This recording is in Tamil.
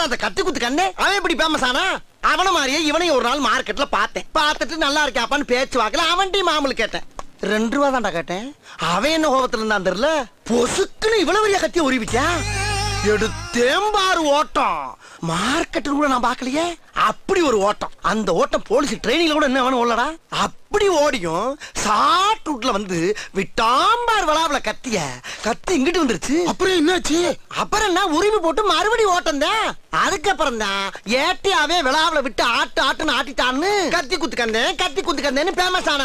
அப்புறம் அந்த கத்தி குத்து கண்ணே அவன் எப்படி ஃபேமஸ் ஆனா அவன மாதிரியே இவனையும் ஒரு நாள் மார்க்கெட்ல பார்த்தேன் பார்த்துட்டு நல்லா இருக்காப்பான்னு பேச்சு வாக்கல அவன்கிட்டயும் மாமூல் கேட்டேன் ரெண்டு ரூபா தான்டா கேட்டேன் அவன் என்ன கோபத்துல இருந்தான் தெரியல பொசுக்குன்னு இவ்வளவு பெரிய கத்திய உருவிச்சா எடுத்தேம்பாரு ஓட்டம் மார்க்கெட்டில் கூட நான் பார்க்கலையே அப்படி ஒரு ஓட்டம் அந்த ஓட்டம் போலீஸ் ட்ரைனிங்ல கூட என்ன வேணும் ஓடலடா அப்படி ஓடியும் ஷார்ட் ரூட்ல வந்து விட்டாம்பார் விழாவுல கத்திய கத்தி இங்கிட்டு வந்துருச்சு அப்புறம் என்னாச்சு அப்புறம் என்ன உரிமை போட்டு மறுபடி ஓட்டம் தான் அதுக்கப்புறம் தான் ஏட்டியாவே விழாவுல விட்டு ஆட்டு ஆட்டுன்னு ஆட்டிட்டான்னு கத்தி குத்து கந்தேன் கத்தி குத்து கந்தேன்னு ஃபேமஸ் ஆன